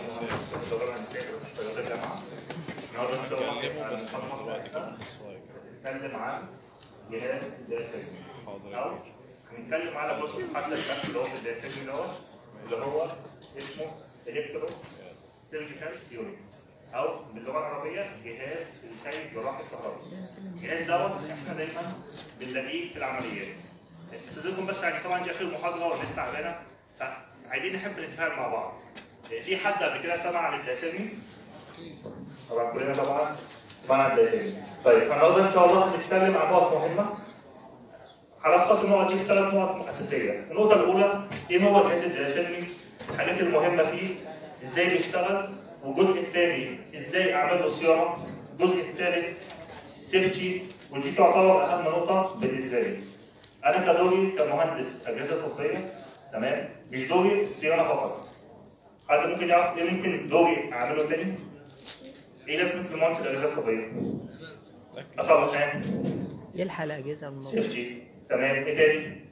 النهارده ان شاء الله هنبقى نتكلم عن جهاز الداخلي او هنتكلم على جزء محدد بس اللي هو في الداخلي دوت اللي هو اسمه الكترو سيرجيكال يونت او باللغه العربيه جهاز الكي جراحه الكهرباء الجهاز دوت احنا دايما بنلاقيه في العمليات استاذنكم بس يعني طبعا دي اخر محاضره والناس تعبانه فعايزين نحب نتفاهم مع بعض في حد قبل كده سمع عن الداسمي؟ طبعا كلنا طبعا سمعنا عن الداسمي طيب النهارده ان شاء الله هنتكلم عن نقط مهمه هلخص النقط دي في ثلاث نقط اساسيه النقطه الاولى ايه هو الجهاز الداسمي الحاجات المهمه فيه ازاي بيشتغل والجزء الثاني ازاي اعمل له صيانه الجزء الثالث السيفتي ودي تعتبر اهم نقطه بالنسبه لي انا كدوري كمهندس اجهزه طبيه تمام مش دوري الصيانه فقط حد ممكن يعرف ايه ممكن دوري اعمله تاني؟ ايه لازمه المهندس الاجهزه الطبيه؟ اصلح ايه؟ يلحق الاجهزه من الموضوع سيفتي تمام ايه تاني؟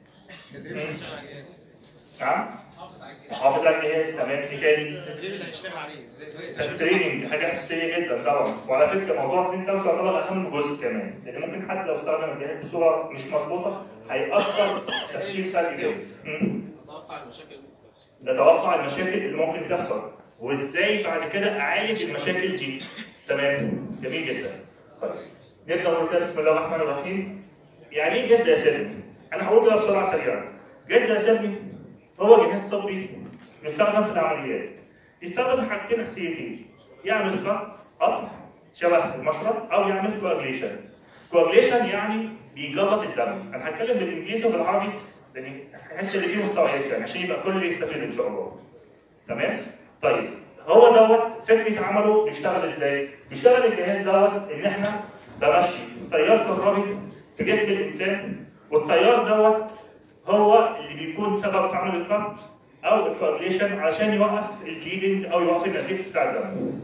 نعم؟ حافظ على الجهاز تمام ايه تاني؟ التدريب اللي هيشتغل عليه ازاي التريننج حاجه اساسيه جدا طبعا وعلى فكره موضوع التريننج ده يعتبر اهم جزء كمان لان ممكن حد لو استخدم الجهاز بصوره مش مظبوطه هيأثر تأثير سلبي جدا مم. اتوقع المشاكل اللي ممكن تحصل نتوقع المشاكل اللي ممكن تحصل وازاي بعد كده اعالج المشاكل دي تمام جميل جدا طيب نبدا نقول كده بسم الله الرحمن الرحيم يعني ايه جهاز داشمي انا هقول كده بسرعه سريعا جهاز داشمي هو جهاز طبي يستخدم في العمليات يستخدم حاجتين اساسيتين يعمل خط قطع شبه المشرط او يعمل كواجليشن كواجليشن يعني بيجلط الدم انا هتكلم بالانجليزي وبالعربي لان احس ان في مستويات يعني عشان يبقى الكل يستفيد ان شاء الله تمام طيب هو دوت فكره عمله بيشتغل ازاي بيشتغل الجهاز دوت ان احنا بمشي تيار كهربي في جسم الانسان والتيار دوت هو اللي بيكون سبب في عمل القط او الكوagulation عشان يوقف البليدنج او يوقف النزيف بتاع الدم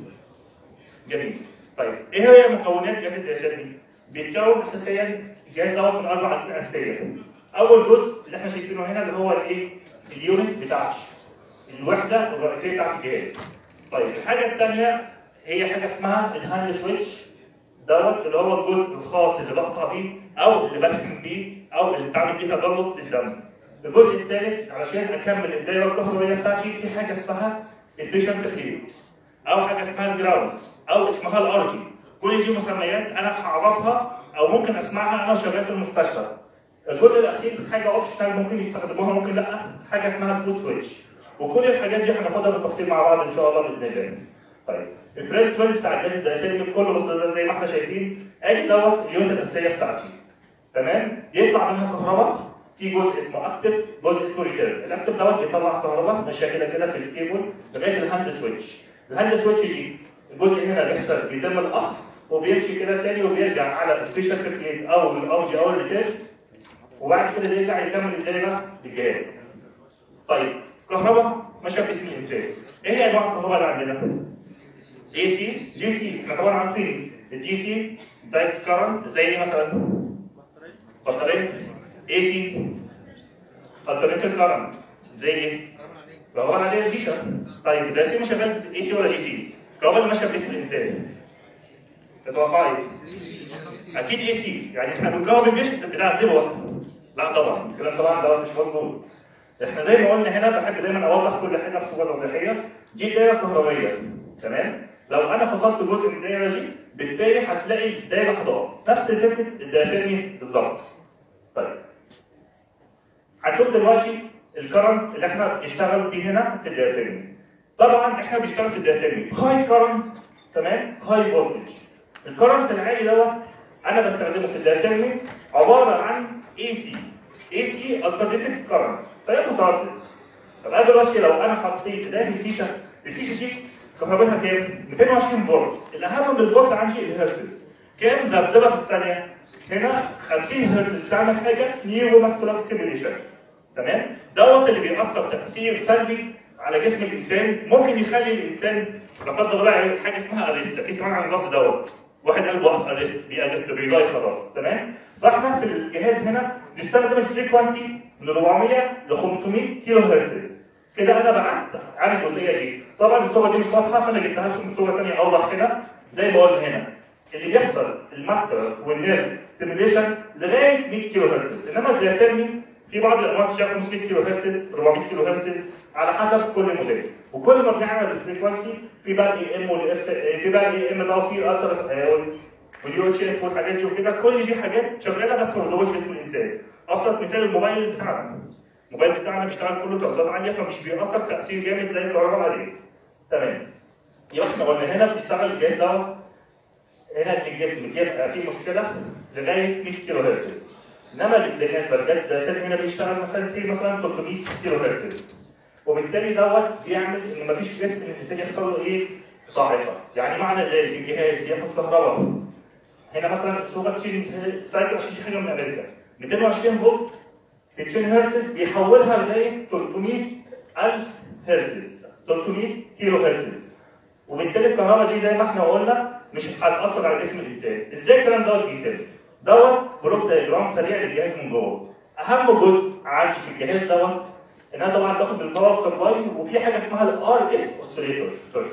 جميل طيب ايه هي مكونات جهاز الداشمي بيتكون اساسيا الجهاز دوت من اربع اجزاء اساسيه اول جزء اللي احنا شايفينه هنا اللي هو الايه اليونت بتاعتي الوحده الرئيسيه بتاعت الجهاز طيب الحاجه الثانيه هي حاجه اسمها الهاند سويتش دوت اللي هو الجزء الخاص اللي بقطع بيه او اللي بلحم بيه او اللي بعمل بيه تجلط للدم الجزء الثالث علشان اكمل الدايره الكهربائيه بتاعتي في حاجه اسمها البيشنت كلير او حاجه اسمها الجراوند او اسمها الارجي كل دي مسميات انا هعرفها او ممكن اسمعها انا شغال في المستشفى الجزء الاخير حاجه اوبشنال ممكن يستخدموها ممكن لا حاجه اسمها الفود سويتش وكل الحاجات دي هناخدها بالتفصيل مع بعض ان شاء الله باذن الله طيب البريد سويتش بتاع الجهاز الدائري بكل بساطه زي ما احنا شايفين ادي دوت اليونت الاساسيه بتاعتي تمام يطلع منها كهرباء في جزء اسمه اكتف جزء اسمه ريكيرف الاكتف دوت بيطلع كهرباء ماشيه كده كده في الكيبل لغايه الهاند سويتش الهاند سويتش دي الجزء هنا بيحصل بيتم القطع وبيمشي كده تاني وبيرجع على الفيشر كليت او الاوجي او الريتيرن وبعد كده بيرجع يكمل الدايره بالجهاز طيب كهرباء ماشيه في جسم الانسان ايه هي انواع الكهرباء اللي عندنا؟ اي سي جي سي احنا طبعا عارفين الجي سي دايركت كارنت زي ايه مثلا؟ بطاريه اي سي الترنتال كارنت زي ايه؟ كهرباء عاديه الفيشه طيب ده سي مش شغال اي سي ولا جي سي؟ الكهرباء اللي ماشيه في جسم الانسان تتوقعي اكيد اي سي يعني احنا بنكهرب الجيش بتاع الزبوه لا طبعا الكلام طبعا ده مش مظبوط احنا زي ما قلنا هنا بحب دايما اوضح كل حاجه بصوره وضوحيه دي دايره كهربائيه تمام لو انا فصلت جزء من الدايره دي بالتالي هتلاقي الدايره هتقف نفس فكره الدايرتني بالظبط طيب هنشوف دلوقتي الكرنت اللي احنا بنشتغل بيه هنا في الدايرتني طبعا احنا بنشتغل في الدايرتني هاي كرنت تمام هاي فولتج الكرنت العالي دوت انا بستخدمه في الدايرتني عباره عن اي سي اي سي الترنتيف كرنت طيب متردد طب انا دلوقتي لو انا حطيت ده في الفيشه الفيشه دي كهربتها كام؟ 220 فولت الاهم من الفولت عندي الهرتز كام ذبذبه في الثانيه؟ هنا 50 هرتز بتعمل حاجه نيورو ماسكولار ستيميوليشن تمام؟ دوت اللي بيأثر تأثير سلبي على جسم الانسان ممكن يخلي الانسان لا قدر الله يعمل حاجه اسمها اريست اكيد سمعنا عن اللفظ دوت واحد قلبه وقف اريست دي اريست بيضاي خلاص تمام؟ فاحنا في الجهاز هنا نستخدم الفريكونسي من 400 ل 500 كيلو هرتز كده انا بعدت عن الجزئيه دي طبعا الصوره دي مش واضحه فانا جبتها لكم بصوره ثانيه اوضح هنا زي ما قلنا هنا اللي بيحصل الماستر والنيرف ستيميوليشن لغايه 100 كيلو هرتز انما الديافيرمي في بعض الانواع بتشتغل 500 كيلو هرتز 400 كيلو هرتز على حسب كل موديل وكل ما بنعمل الفريكونسي في بقى الاي ام والاف في بقى الاي ام بقى وفي الالترا واليو اتش اف والحاجات دي وكده كل دي حاجات شغاله بس ما بتضربش جسم الانسان ابسط مثال الموبايل بتاعنا الموبايل بتاعنا بيشتغل كله ترددات عاليه فمش بيأثر تاثير جامد زي الكهرباء العاديه تمام يبقى احنا قلنا هنا بيشتغل الجهاز ده هنا الجسم بيبقى فيه مشكله لغايه 100 كيلو هرتز انما بالنسبه للجهاز ده سلم هنا بيشتغل مثلا سي مثلا 300 كيلو هرتز وبالتالي دوت بيعمل ان مفيش جسم الانسان يحصل له ايه؟ صاعقه يعني معنى ذلك الجهاز بياخد كهرباء هنا مثلا الصوره سايكل عشان دي حاجه من امريكا 220 فولت 60 هرتز بيحولها لغايه 300 الف هرتز 300 كيلو هرتز وبالتالي الكهرباء دي زي ما احنا قلنا مش هتاثر على جسم الانسان ازاي الكلام دوت بيتم دوت بلوك دايجرام سريع للجهاز من جوه اهم جزء عندي في الجهاز دوت ان انا طبعا باخد الباور سبلاي وفي حاجه اسمها الار اف اوسيليتور سوري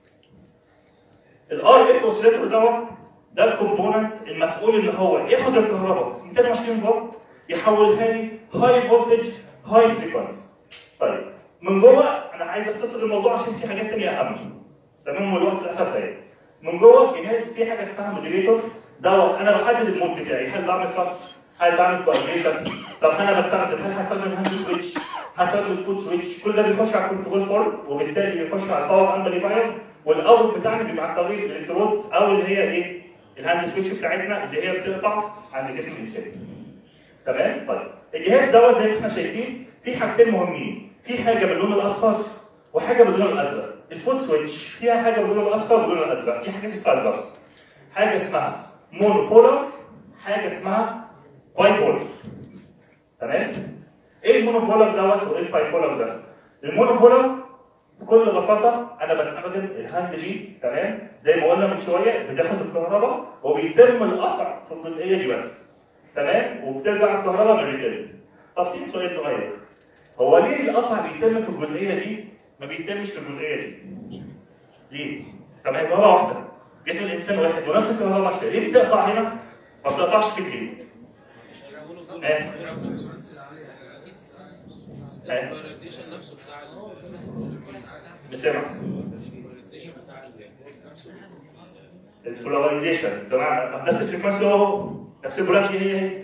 الار اف اوسيليتور دوت ده الكومبوننت المسؤول ان هو ياخد الكهرباء 220 فولت يحولها لي هاي فولتج هاي فريكونسي طيب من جوه انا عايز اختصر الموضوع عشان في حاجات ثانيه اهم تمام والوقت للاسف ضيق من جوه الجهاز في حاجه اسمها مودريتور دوت انا بحدد المود بتاعي هل بعمل كات هل بعمل كواليشن طب انا بستخدم هل هستخدم الهاند سويتش هستخدم الفوت سويتش كل ده بيخش على الكنترول بورد وبالتالي بيخش على الباور امبليفاير والاوت بتاعنا بيبقى عن طريق الالكترودز او اللي هي ايه الهاند سويتش بتاعتنا اللي هي بتقطع عند جسم الانسان تمام طيب الجهاز دوت زي ما احنا شايفين في حاجتين مهمين في حاجه باللون الاصفر وحاجه باللون الازرق الفوت سويتش فيها حاجه باللون الاصفر وباللون الازرق دي حاجات ستاندرد حاجه اسمها مونوبولار حاجه اسمها باي بولار تمام ايه المونوبولار دوت وايه الباي بولار ده المونوبولار بكل بساطه انا بستخدم الهاند جي تمام زي ما قلنا من شويه بتاخد الكهرباء وبيتم القطع في الجزئيه دي بس تمام وبترجع الكهرباء من الريتيرن طب سين سؤال صغير هو ليه القطع بيتم في الجزئيه دي ما بيتمش في الجزئيه دي ليه طب هي كهرباء واحده جسم الانسان واحد ونفس الكهرباء ماشيه ليه بتقطع هنا ما بتقطعش في الجلد ها ها البولاريزيشن نفسه بتاع مش سامع البولاريزيشن بمعنى نفس الفريكونسي هو نفس البولاريتي هي هي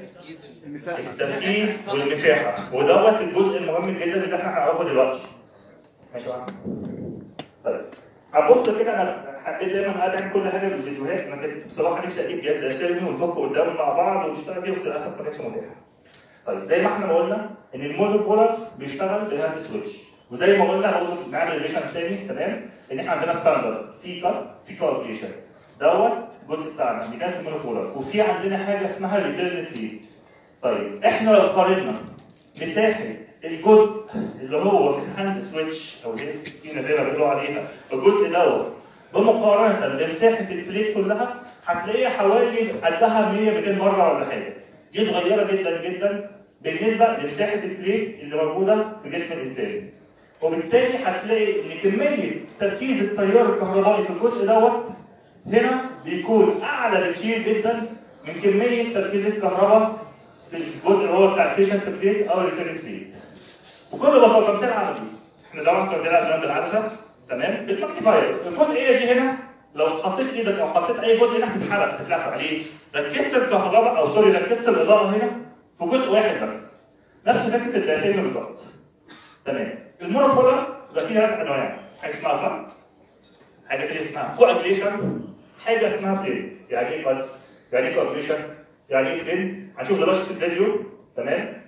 التركيز والمساحه ودوت الجزء المهم جدا اللي احنا هنعرفه دلوقتي ماشي معاك طيب هنبص كده انا حبيت دايما ادعم كل حاجه بالفيديوهات انا كنت بصراحه نفسي اجيب جهاز داخلي ونفك قدام مع بعض ونشتغل فيه بس للاسف ما كانتش متاحه طيب زي ما احنا ما قلنا ان الموديل بولر بيشتغل بهاند سويتش وزي ما قلنا برضه نعمل ريليشن تاني تمام ان احنا عندنا ستاندرد في كات في كواليفيكيشن دوت الجزء بتاعنا اللي كان في الموديل بولر وفي عندنا حاجه اسمها ريتيرن ريت طيب احنا لو قارنا مساحه الجزء اللي هو في الهاند سويتش او اللي هي السكينه زي ما بيقولوا عليها الجزء دوت بمقارنه بمساحه البليت كلها هتلاقيها حوالي قدها 100 200 مره ولا حاجه دي صغيره جدا جدا بالنسبه لمساحه البليت اللي موجوده في جسم الانسان وبالتالي هتلاقي ان كميه تركيز التيار الكهربائي في الجزء دوت هنا بيكون اعلى بكتير جدا من كميه تركيز الكهرباء في الجزء اللي هو بتاع البيشنت بليت او الريتيرن بليت بكل بساطه مثال عملي احنا طبعا كنا بنلعب زمان بالعدسه تمام بالماجنيفاير الجزئيه دي هنا لو حطيت ايدك او حطيت اي جزء هنا هتتحرق تتلسع عليه ركزت الكهرباء او سوري ركزت الاضاءه هنا في جزء واحد بس نفس فكره الداخلي بالظبط تمام المونوبولار يبقى فيه ثلاث انواع حاجه اسمها فن حاجه تانية اسمها كواجليشن حاجه اسمها بلين يعني ايه كواد يعني ايه كواجليشن يعني ايه بلين هنشوف دلوقتي في الفيديو تمام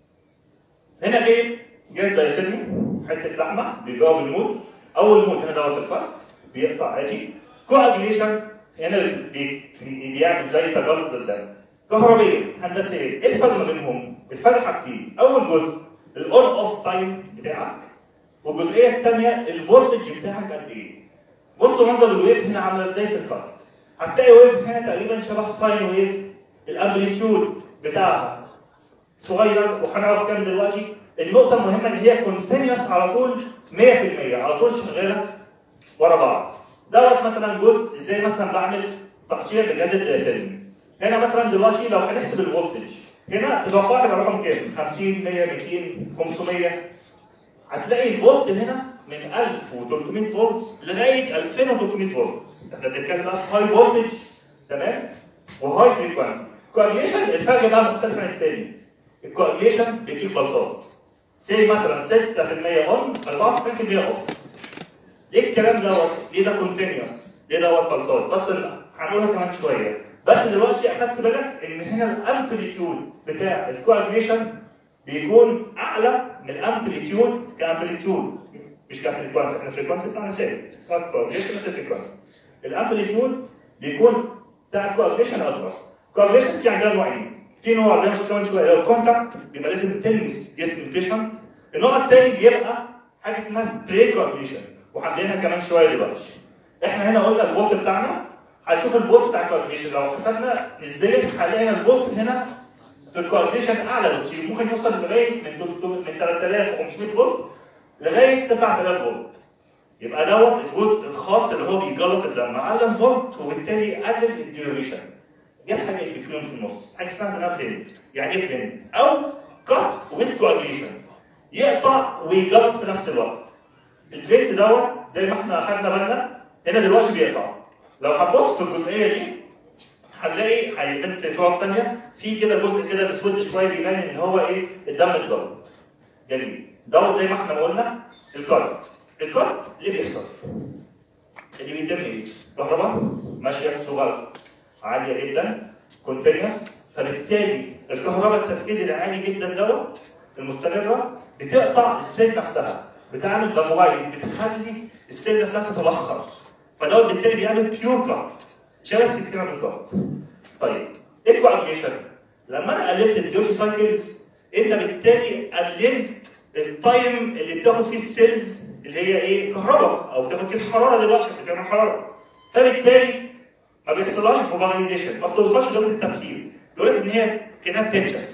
هنا ايه جهاز دايسيلمي حته لحمه بيجاوب الموت اول موت هنا دوت القلب بيقطع عادي كواجليشن هنا بي- بي- بيعمل زي تجلط الدم كهربيه هندسيه ايه الفرق ما بينهم؟ الفرق حاجتين اول جزء الاون اوف تايم بتاعك والجزئيه الثانيه الفولتج بتاعك قد ايه؟ بصوا منظر الويف هنا عامله ازاي في الكارت هتلاقي ويف هنا تقريبا شبه ساين ويف الامبليتيود بتاعها صغير وهنعرف كام دلوقتي النقطه المهمه ان هي كونتينوس على طول 100% على طول شغاله ورا بعض دوت مثلا جزء ازاي مثلا بعمل تقشير بجهاز الداخلي هنا مثلا دلوقتي لو هنحسب الفولتج هنا تتوقع يبقى رقم كام 50 100 200 500 هتلاقي الفولت هنا من 1300 فولت لغايه 2300 فولت احنا بنتكلم بقى في هاي فولتج تمام وهاي فريكوانسي كوagulation الفرق بقى مختلف عن التاني الكوagulation بيجيب بلصات سي مثلا 6% اون 94% اوف ليه الكلام دوت؟ ليه ده كونتينوس؟ ليه دوت بلصات؟ بس هنقولها كمان شويه بس دلوقتي اخدت بالك ان هنا الامبليتيود بتاع الكوagulation بيكون اعلى من الامبليتيود كامبليتيود مش كفريكوانسي احنا الفريكوانسي بتاعنا ثابت كوagulation نفس الفريكوانسي الامبليتيود بيكون بتاع الكوagulation اكبر كوagulation في عندنا نوعين في نوع زي ما شفنا من شويه لو الكونتاكت بيبقى لازم تلمس جسم البيشنت النوع الثاني بيبقى حاجه اسمها سبراي كوagulation وعاملينها كمان شويه دلوقتي احنا هنا قلنا الفولت بتاعنا هتشوف الفولت بتاع الكوagulation لو حسبنا نسبيا هنلاقي الفولت هنا في الكوagulation اعلى بكتير ممكن يوصل لغايه من من 3500 فولت لغايه 9000 فولت يبقى دوت الجزء الخاص اللي هو بيجلط الدم على الفولت وبالتالي يقلل الديوريشن دي الحاجه اللي بتكون في النص حاجه اسمها تناب بلين يعني ايه بلين او كات ويز كواجليشن يقطع ويجلط في نفس الوقت البليت دوت زي ما احنا اخدنا بالنا هنا دلوقتي بيقطع لو هتبص في الجزئيه دي هنلاقي هيبان في صور ثانيه في كده جزء كده مسود شويه بيبان ان هو ايه الدم اتجلط جميل دوت زي ما احنا قلنا الكات الكات ليه بيحصل؟ اللي بيتم ايه؟ كهرباء ماشيه بصوره عاليه جدا كونتينوس فبالتالي الكهرباء التركيز العالي جدا دوت المستمره بتقطع السيل نفسها بتعمل فابورايز بتخلي السيل نفسها تتبخر فدوت بالتالي بيعمل بيور كات شبه السكينه بالظبط طيب ايه الكواجيشن؟ لما انا قللت الديوتي سايكلز انت بالتالي قللت التايم اللي بتاخد فيه السيلز اللي هي ايه كهرباء او بتاخد فيه الحراره دلوقتي عشان بتعمل حراره فبالتالي ما بيحصلهاش فوبرايزيشن ما بتوصلش لدرجه التبخير بيقول لك ان هي كانها بتنشف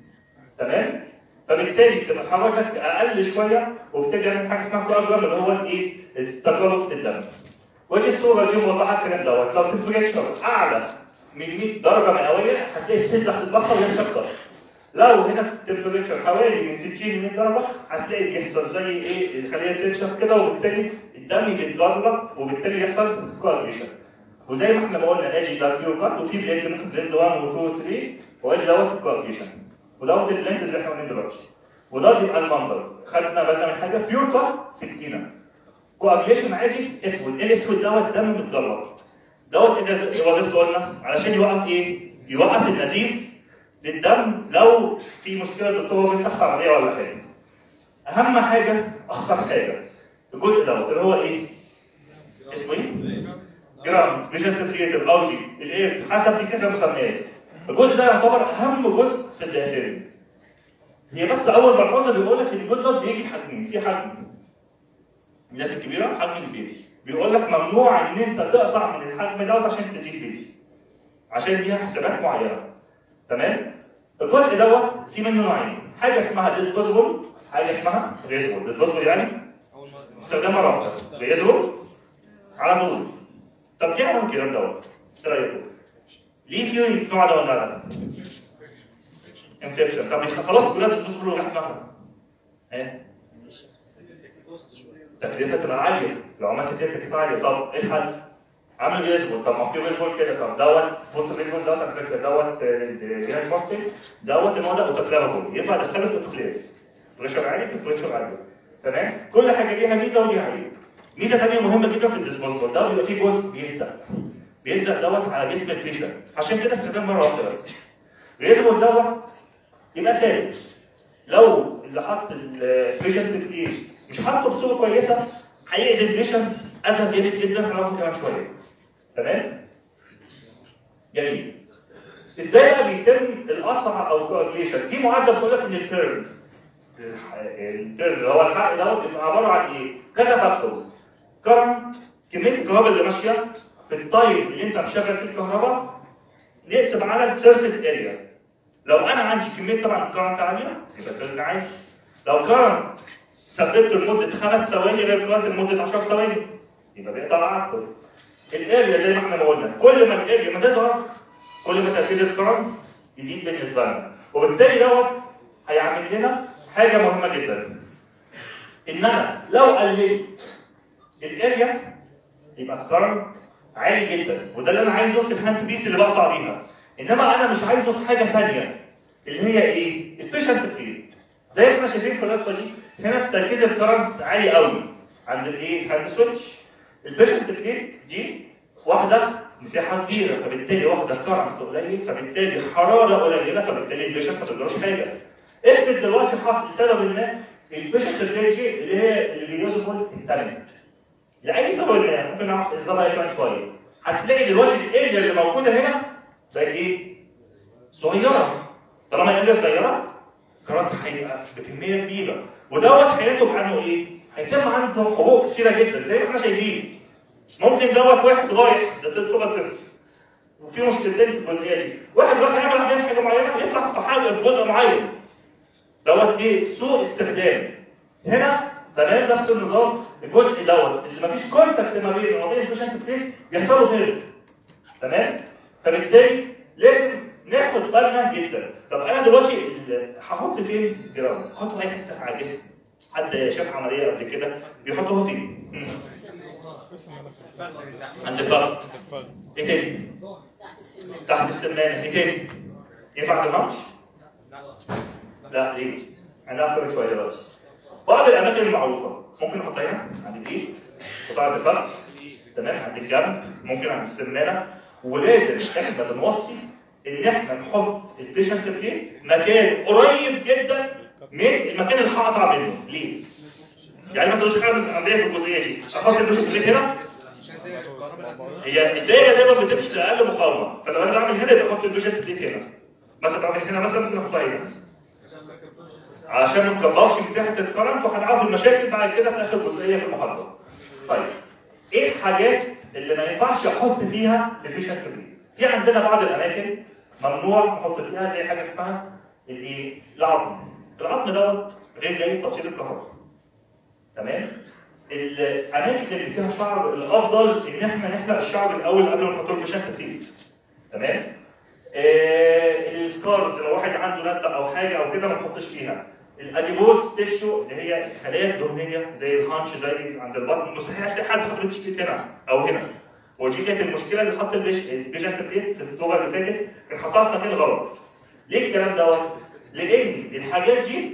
تمام فبالتالي بتبقى حرارتك اقل شويه وبالتالي يعمل حاجه اسمها كواجرام اللي هو الايه التجلط الدم ودي الصوره دي موضحه الكلام دوت لو تمبريتشر اعلى من 100 درجه مئويه هتلاقي السيل هتتبخر ويتكسر لو هنا التمبريتشر حوالي من 60 ل 100 درجه هتلاقي بيحصل زي ايه الخليه بتنشف كده وبالتالي الدم بيتجلط وبالتالي يحصل كواجريشن وزي ما احنا قلنا ادي ده بيو كات وفي بليد ممكن بليد 1 و 2 و 3 وادي دوت الكواجريشن ودوت البليد اللي احنا قلنا دلوقتي وده يبقى المنظر خدنا بالنا من حاجه بيور كات سكينه كواجليشن عادي اسود ايه الاسود دوت دم متجلط دوت ايه وظيفته قلنا علشان يوقف ايه؟ يوقف النزيف للدم لو في مشكله الدكتور بيفتح عمليه ولا حاجه اهم حاجه اخطر حاجه الجزء دوت اللي هو ايه؟ اسمه ايه؟ جرام فيجن تبريتر او جي الايه حسب دي كذا مسميات الجزء ده يعتبر اهم جزء في الداخلي هي بس اول ملحوظه بيقول لك ان الجزء ده بيجي حجمين في حجم الناس الكبيره حجم البيبي بيقول لك ممنوع ان انت تقطع من الحجم دوت عشان تديه البيبي عشان ليها حسابات معينه تمام الجزء دوت في منه نوعين حاجه اسمها ديسبوزبل حاجه اسمها ريزبل ديسبوزبل يعني استخدام مره واحده ريزبل على طول طب ليه عملوا الكلام دوت؟ ايه رايكم؟ ليه في النوع ده ولا لا؟ انفكشن طب خلاص كلها ديسبوزبل وراحت معاها ها؟ تكلفه تبقى عاليه لو عملت كده تكلفه عاليه طب ايه الحل؟ عامل ريزبول طب ما في ريزبول كده طب دوت بص الريزبول دوت على فكره دوت جهاز ماركتنج دوت النوع ده اوتوكلافابل ينفع ادخله في اوتوكليف بريشر عالي في بريشر عالي تمام كل حاجه ليها ميزه وليها عيب ميزه ثانيه مهمه جدا في الديسبوزبل ده بيبقى فيه جزء بيلزق بيلزق دوت على جسم البيشنت عشان كده استخدام مره واحده بس الريزبول دوت يبقى ثابت لو اللي حط البيشنت بليش مش حاطه بصوره كويسه هيأذي البيشنت اذى جامد جدا هنعرفه كمان شويه تمام؟ جميل ازاي بقى بيتم القطع او الكواجليشن؟ في معادله بتقول لك ان التيرن التيرن اللي هو الحق دوت بيبقى عباره عن ايه؟ كذا فاكتورز كرنت كميه الكهرباء اللي ماشيه في التايم اللي انت مشغل فيه الكهرباء نقسم على السيرفيس اريا لو انا عندي كميه طبعا كرنت عاليه يبقى التيرن عالي لو كرنت ثبته لمده خمس ثواني غير كرنت لمده 10 ثواني يبقى بيقطع اكتر الاريا زي ما احنا ما قلنا كل ما الاريا ما تصغر كل ما تركيز الكرنت يزيد بالنسبه لنا وبالتالي دوت هيعمل لنا حاجه مهمه جدا ان انا لو قللت الاريا يبقى الكرنت عالي جدا وده اللي انا عايزه في الهاند بيس اللي بقطع بيها انما انا مش عايزه في حاجه ثانيه اللي هي ايه؟ البيشنت بريد زي ما احنا شايفين في الرسمه دي هنا تركيز الكرنت عالي قوي عند الايه؟ هاند سويتش البيشنت بريد دي واخده مساحه كبيره فبالتالي واخده كرنت قليل فبالتالي حراره قليله فبالتالي البيشنت ما تقدرش حاجه افرض دلوقتي حصل لسبب ما البيشنت بريد دي اللي هي الريوزبل انترنت لاي سبب ما ممكن نعرف اسبابها كمان شويه هتلاقي دلوقتي الاريا اللي موجوده هنا بقت ايه؟ صغيره طالما الاريا صغيره الكرنت هيبقى بكميه كبيره ودوت هينتج عنه ايه؟ هيتم عنده حقوق كتيره جدا زي ما احنا شايفين ممكن دوت واحد رايح ده طفل طفل وفي مشكلتين في الجزئيه دي واحد رايح يعمل عمليه حاجه معينه يطلع في حاجه في جزء معين دوت ايه؟ سوء استخدام هنا تمام نفس النظام الجزء دوت اللي مفيش كونتاكت ما بينه وما بين البيشنت بريد بيحصل له هيرب تمام فبالتالي لازم ناخد بالنا جدا طب انا دلوقتي ال- هحط فين الجرام؟ هحطه في اي حته على الجسم حد شاف عمليه قبل كده بيحطوها فين؟ مم. عند الفخذ ايه تاني؟ تحت السمانه ايه تاني؟ ينفع عند المنش؟ لا ليه؟ انا هفكر شويه دلوقتي بعض الاماكن المعروفه ممكن نحطها هنا عند الايد وبعد الفخذ تمام عند الجنب ممكن عند السمانه ولازم احنا بنوصي ان احنا نحط البيشنت بليت مكان قريب جدا من المكان اللي هقطع منه ليه؟ يعني مثلا لو شغال عمليه في الجزئيه دي احط البيشنت بليت هنا هي الدايره دايما بتمشي لاقل مقاومه فلو انا بعمل هنا يبقى احط البيشنت بليت هنا مثلا بعمل هنا مثلا ممكن احطها هنا عشان ما نكبرش مساحه الكرنت وهنعرف المشاكل بعد كده في اخر جزئيه في المحاضره. طيب ايه الحاجات اللي ما ينفعش احط فيها البيشنت بليت؟ في عندنا بعض الاماكن ممنوع نحط فيها زي حاجه اسمها الايه؟ العظم. العظم دوت غير جيد توصيل الكهرباء. تمام؟ الاماكن اللي فيها شعر الافضل ان احنا نحلق الشعر الاول قبل ما نحط له بيشنت بليت. تمام؟ آه السكارز لو واحد عنده ندبه او حاجه او كده ما نحطش فيها. الاديبوز تيشو اللي هي الخلايا الدهنيه زي الهانش زي عند البطن مستحيل هتلاقي حد حاطط بيشنت هنا او هنا. ودي كانت المشكله اللي حط البيش البيشنت بليت في الصوره اللي فاتت كان حطها في مكان غلط. ليه الكلام دوت؟ لان الحاجات دي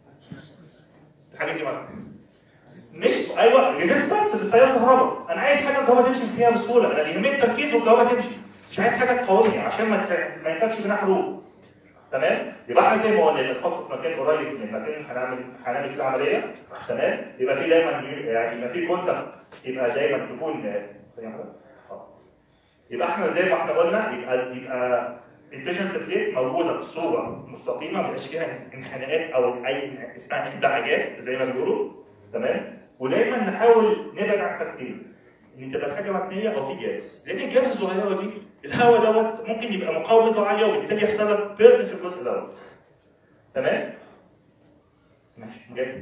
الحاجات دي معاك. مش ايوه ريزيستنس للتيار الكهرباء انا عايز حاجه الكهرباء تمشي فيها بسهوله انا اللي يهمني التركيز والكهرباء تمشي مش عايز حاجه تقاومني عشان ما تس- ما ينتجش منها حروق تمام يبقى احنا زي ما قلنا اللي نحطه في مكان قريب من المكان اللي هنعمل هنعمل فيه العمليه تمام يبقى في دايما يعني يبقى في كونتاكت يبقى دايما تكون ثانية واحدة. آه. يبقى احنا زي ما احنا قلنا يبقى يبقى البيشنت بليت موجوده بصوره مستقيمه ما يبقاش فيها انحناءات او اي اسمها انبعاجات زي ما بيقولوا تمام ودايما نحاول نبعد عن حاجتين ان تبقى الحاجه مبنيه او في جابس لان الجابس الصغيره دي الهواء دوت ممكن يبقى مقاومته عاليه وبالتالي يحصل لك بيرن في الجزء دوت تمام ماشي جاي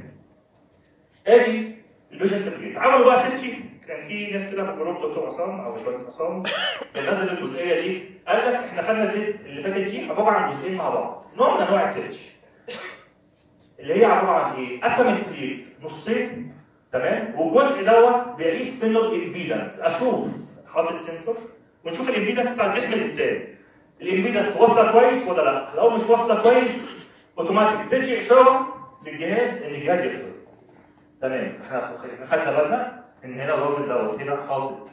ادي البيشنت بليت عملوا بقى سيفتي كان في ناس كده في الجروب دكتور عصام او باشمهندس عصام كان نزل الجزئيه دي قال لك احنا خدنا البليت اللي فاتت دي عباره عن جزئين مع بعض نوع من انواع السيفتي اللي هي عباره عن ايه؟ قسم البليت نصين تمام والجزء دوت بيقيس منه الامبيدنس اشوف حاطط سنسور ونشوف الامبيدنس بتاع جسم الانسان الامبيدنس واصله كويس ولا لا لو مش واصله كويس اوتوماتيك تدي اشاره للجهاز ان الجهاز يفصل تمام احنا إحنا خدنا بالنا ان هنا الراجل دوت هنا حاطط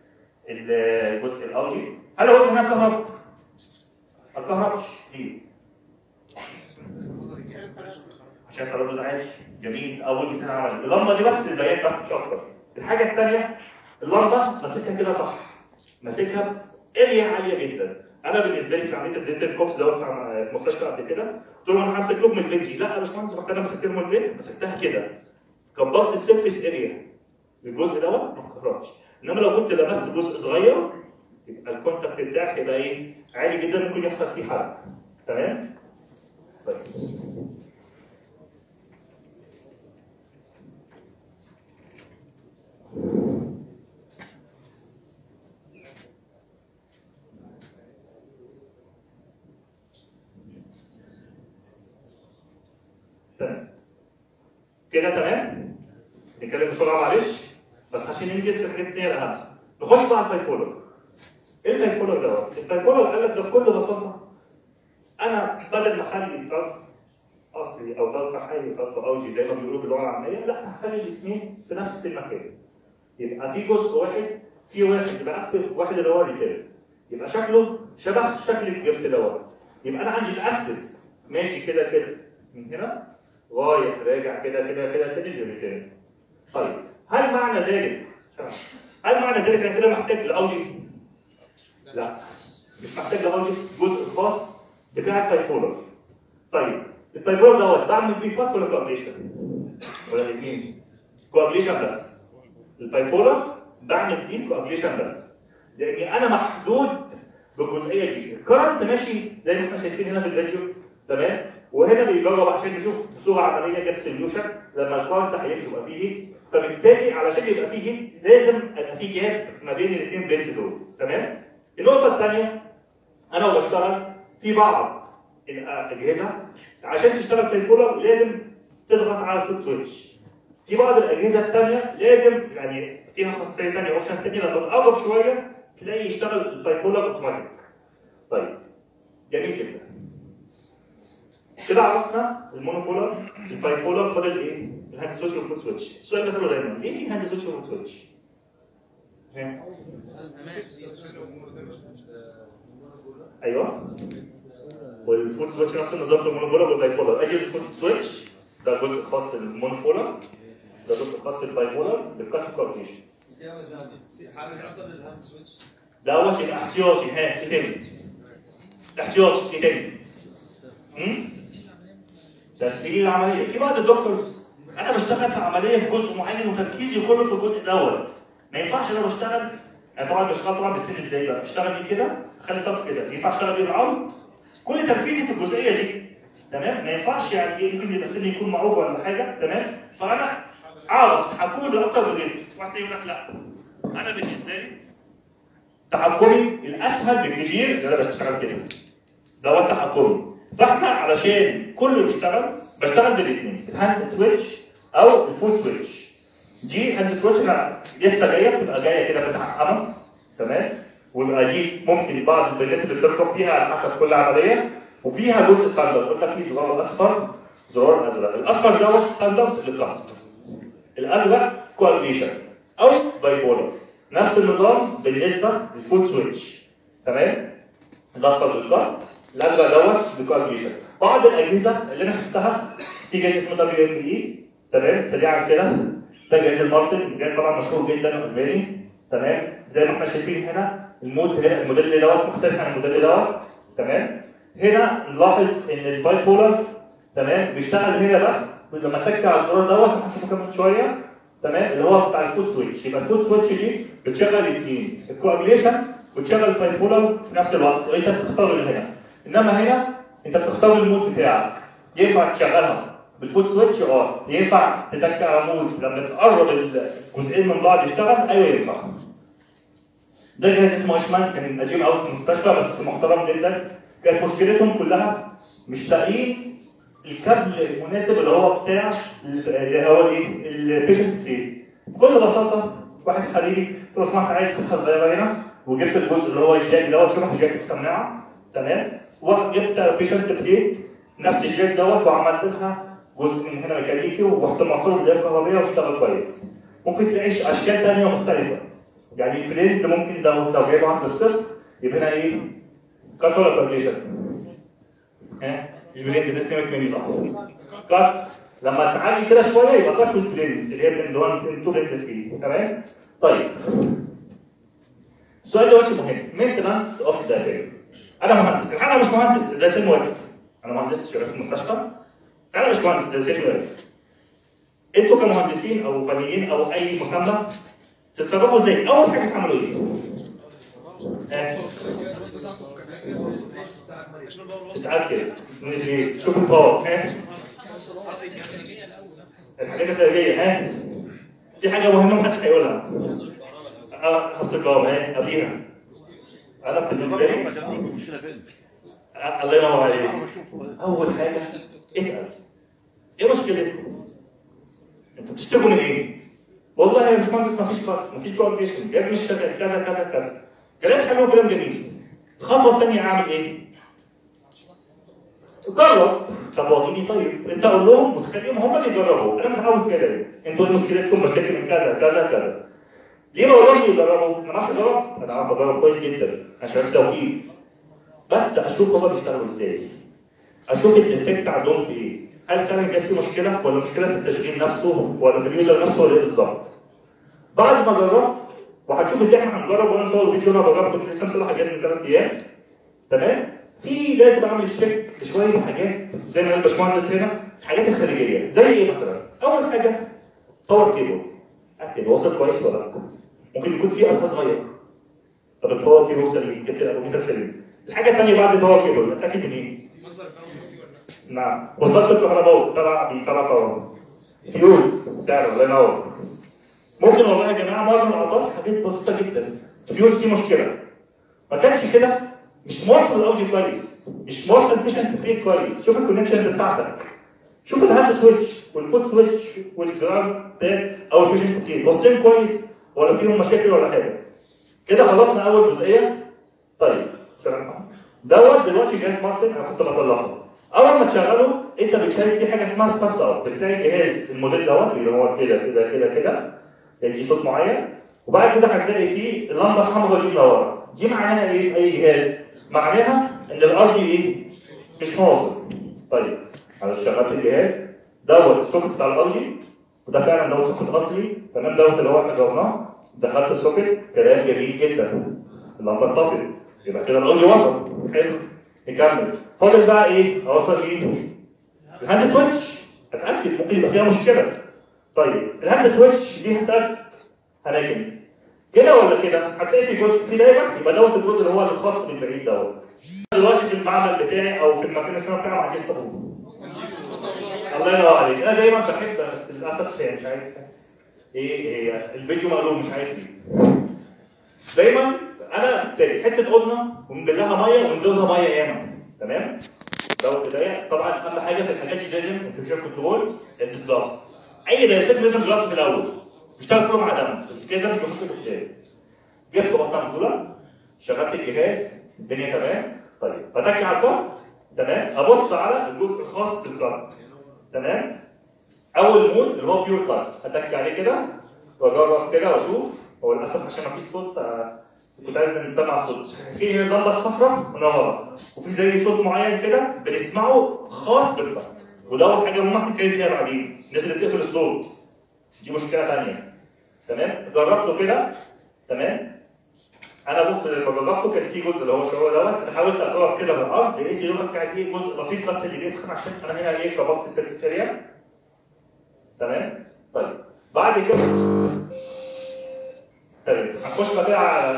الجزء الاودي هل هو هنا كهرب؟ ما كهربش ليه؟ عشان التردد عالي جميل اول مثال عمل اللمبه دي بس للبيان بس مش اكتر الحاجه الثانيه اللمبه ماسكها كده صح ماسكها اريا عاليه جدا انا بالنسبه لي في عمليه الديتل كوكس دوت في مستشفى قبل كده قلت لهم انا همسك لكم البنجي لا يا باشمهندس رحت انا مسكت لهم البنج مسكتها كده كبرت السيرفيس اريا الجزء دوت ما اتكهربش انما لو كنت لمست جزء صغير يبقى الكونتاكت بتاعي هيبقى ايه؟ عالي جدا ممكن يحصل فيه حرق تمام؟ طيب كده تمام نتكلم بسرعه معلش بس عشان ننجز في الحاجات الثانيه الاهم نخش بقى على البايبولر ايه البايبولر دوت؟ البايبولر قال لك ده بكل بساطه انا بدل ما اخلي طرف اصلي او طرف حي وطرف اوجي زي ما بيقولوا باللغه العاميه لا هخلي الاثنين في نفس المكان يبقى في جزء واحد في واحد يبقى اكتف واحد اللي هو الريتيرن يبقى شكله شبه شكل الجفت دوت يبقى انا عندي الاكتف ماشي كده كده من هنا رايح راجع كده كده كده كده للريتيرن طيب هل معنى ذلك هل معنى ذلك انا كده محتاج لاوجي؟ لا مش محتاج لاوجي الجزء الخاص بتاع البايبولر طيب البايبولر دوت بعمل بيه بات ولا كوابليشن؟ ولا الاثنين؟ كوابليشن بس البايبولر بعمل بيه كوابليشن بس لاني انا محدود بالجزئيه دي الكرنت ماشي زي ما احنا شايفين هنا في الفيديو تمام وهنا بيجرب عشان نشوف بصوره عمليه جاب سوليوشن لما الكرنت هيمشي يبقى فيه هيت فبالتالي علشان يبقى فيه هيت لازم يبقى فيه جاب ما بين الاثنين بليتس دول تمام النقطه الثانيه انا وبشتغل في بعض الاجهزه عشان تشتغل بايبولر لازم تضغط على الفوت سويتش في بعض الاجهزه الثانيه لازم يعني فيها خاصيه ثانيه اوبشن ثانيه لما تقرب شويه تلاقي يشتغل البايبولر اوتوماتيك طيب جميل جدا كده عرفنا المونوبولر البايبولر فاضل ايه؟ الهاند سويتش والفوت سويتش السؤال اللي بساله دايما ليه في هاند سويتش وفوت سويتش؟ ها؟ ايوه والفوت سويتش نفس النظام في المونوبولر والبايبولر اجي الفوت سويتش ده جزء خاص بالمونوبولر ده جزء خاص بالبايبولر بالكات كوردينيشن دوت يبقى احتياطي ها ايه تاني؟ احتياطي ايه تاني؟ امم؟ تسهيل العمليه في بعض الدكتورز انا بشتغل في عمليه في جزء معين وتركيزي كله في الجزء دوت ما ينفعش انا بشتغل انا طبعا بشتغل طبعا بالسن ازاي بقى؟ بشتغل بيه كده اخلي طرف كده ينفع اشتغل بيه بالعرض كل تركيزي في الجزئيه دي تمام ما ينفعش يعني ايه ممكن يبقى سني يكون معروف ولا حاجه تمام فانا اعرف تحكمي بالاكتر من غيري واحد يقول لك لا انا بالنسبه لي تحكمي الاسهل بكتير ان انا بشتغل كده دوت تحكمي فاحنا علشان كله يشتغل بشتغل بالاثنين الهاند سويتش او الفوت سويتش دي هاند سويتش انا لسه جايه بتبقى جايه كده متحكمه تمام ويبقى دي ممكن بعض البيانات اللي بتركب فيها على حسب كل عمليه وفيها جزء ستاندرد قلنا في زرار اصفر زرار ازرق الاصفر دوت ستاندرد للكاستمر الازرق كواليشن او بايبولر نفس النظام بالنسبه للفوت سويتش تمام الاصفر للكارت الازرق دوت بكواليشن بعض الاجهزه اللي انا شفتها في جهاز اسمه دبليو ام اي تمام سريعا كده ده جهاز المارتن جهاز طبعا مشهور جدا الماني تمام زي ما احنا شايفين هنا المود هنا الموديل دوت مختلف عن الموديل دوت تمام هنا نلاحظ ان الباي بولر تمام بيشتغل هنا بس لما تك على الزرار دوت هنشوفه كمان شويه تمام اللي هو بتاع الفوت سويتش يبقى الفوت سويتش دي بتشغل الاثنين الكواجليشن وتشغل الباي بولر في نفس الوقت وانت بتختار اللي هنا انما هنا انت بتختار المود بتاعك ينفع تشغلها بالفوت سويتش اه ينفع تتك على مود لما تقرب الجزئين من بعض يشتغل ايوه ينفع ده جهاز اسمه اشمان كان قديم قوي في المستشفى بس محترم جدا كانت مشكلتهم كلها مش لاقيين الكابل المناسب اللي هو بتاع اللي هو الايه البيشنت بلاي بكل بساطه واحد حبيبي قلت له سمعت عايز تدخل صغيره هنا وجبت الجزء اللي هو الجاك دوت شبه جاك السماعه تمام وجبت بيشنت بلاي نفس الجاك دوت وعملت لها جزء من هنا ميكانيكي ورحت موصله بدايه كهربائيه واشتغل كويس ممكن تلاقي اشكال ثانيه مختلفه يعني البليند ممكن لو لو جايبه عند الصفر يبقى هنا ايه؟ كات ولا كوبليشن؟ ها؟ البليند ده اسمه مني صح؟ كات لما تعلي كده شويه يبقى كات ويز بليند اللي هي بليند 1 بليند 2 بليند 3 تمام؟ طيب السؤال دلوقتي مهم مينتنانس اوف ذا انا مهندس انا مش مهندس ده سن واقف انا مهندس شغال في المستشفى انا مش مهندس ده سن واقف انتوا كمهندسين او فنيين او اي مهمه تتصرفوا ازاي؟ اول حاجه تعملوا ايه؟ آه. اتاكد من الايه؟ شوف الباور ها؟ الحاجات الخارجيه ها؟ دي حاجه مهمه محدش هيقولها اه حفظ الباور ها قبليها انا بالنسبه لي آه، الله ينور عليك اول حاجه اسال ايه مشكلتكم؟ انتوا بتشتكوا من ايه؟ والله يا باشمهندس ما فيش كار ما فيش كواليفيكيشن جهاز مش شغال كذا كذا كذا كلام حلو وكلام جميل الخطوه الثانيه اعمل ايه؟ جرب طب وديني طيب انت قول لهم وتخليهم هم اللي يجربوا انا متعود كده ليه؟ انتوا مشكلتكم بشتكي من كذا كذا كذا ليه بقول لهم يجربوا؟ انا بعرف اجرب انا عارف اجرب كويس جدا انا شغال توكيل بس اشوف هما بيشتغلوا ازاي اشوف الديفكت عندهم في ايه هل فعلا الجهاز فيه مشكله ولا مشكله في التشغيل نفسه ولا في اليوزر نفسه ولا ايه بالظبط بعد ما جربت وهنشوف ازاي احنا هنجرب وانا مصور فيديو انا بجرب كنت لسه مصلح الجهاز من ثلاث ايام تمام في لازم اعمل تشيك لشويه حاجات زي ما قال الباشمهندس هنا الحاجات الخارجيه زي ايه مثلا؟ اول حاجه باور كيبل اكد واصل كويس ولا لا؟ ممكن يكون في قطع صغير طب الباور كيبل سليم جبت الالوميتر سليم الحاجه الثانيه بعد الباور كيبل اتاكد من ايه؟ مصدر الكهرباء صوتي ولا لا؟ نعم وصلت الكهرباء طلع بيطلع باور فيوز فعلا الله ينور ممكن والله يا جماعه معظم الاعطال حاجات بسيطه جدا فيوز فيه مشكله ما كانش كده مش موصل الاوجي كويس مش موصل الميشن كويس كويس شوف الكونكشنز بتاعتك شوف الهاند سويتش والفوت سويتش والجرام باد او الميشن كويس واصلين كويس ولا فيهم مشاكل ولا حاجه كده خلصنا اول جزئيه طيب شغال معاك. دوت دلوقتي جهاز مارتن انا كنت بصلحه اول ما تشغله انت بتشارك في حاجه اسمها ستارت اب بتلاقي جهاز الموديل دوت اللي هو كده كده كده كده يجي صوت معين وبعد كده هتلاقي فيه اللمبه الحمراء دي منوره دي معناها ايه في اي جهاز؟ معناها ان الار جي ايه؟ مش ناقص طيب انا شغلت الجهاز دوت السوكت بتاع الار جي وده فعلا دوت سوكت اصلي تمام دوت اللي هو احنا جربناه دخلت السوكت كلام جميل جدا اللمبه اتطفت يبقى كده الار جي وصل حلو نكمل فاضل بقى ايه؟ اوصل ايه؟ الهاند سويتش اتاكد ممكن يبقى فيها مشكله طيب الهاند سويتش ليها ثلاث اماكن كده ولا كده هتلاقي في جزء في دايما يبقى دوت الجزء اللي هو الخاص بالبعيد دوت دلوقتي في المعمل بتاعي او في المكان السنه بتاعي ما عنديش صابون الله ينور عليك انا دايما بحب بس للاسف يعني مش عارف ايه هي الفيديو مقلوب مش عارف ليه دايما انا تاني حته قلنا ونبلها ميه ونزودها ميه ياما تمام دوت بدايه طبعا اهم حاجه في الحاجات دي لازم انفكشن كنترول الديسجلاس اي دايسات لازم جلاس في الاول بيشتغل كله مع دم كده مش بخش قدام جبت بطن كولر شغلت الجهاز الدنيا تمام طيب بتكي على الكارت تمام ابص على الجزء الخاص بالكارت تمام اول مود اللي هو بيور كارت هتكي عليه كده واجرب كده واشوف هو للاسف عشان ما فيش صوت ف- كنت عايز نسمع صوت في هنا اللمبه الصفراء منوره وفي زي صوت معين كده بنسمعه خاص بالكارت ودوت حاجه مهمه هنتكلم فيها بعدين الناس اللي بتقفل الصوت دي مشكله ثانيه تمام جربته كده تمام انا بص لما جربته كان في جزء اللي هو الشعور دوت انا حاولت اجرب كده بالارض لقيت يا دوبك يعني ايه جزء بسيط بس اللي بيسخن عشان انا هنا ايه ربطت سلك سريع تمام طيب بعد كده تمام هنخش بقى كده على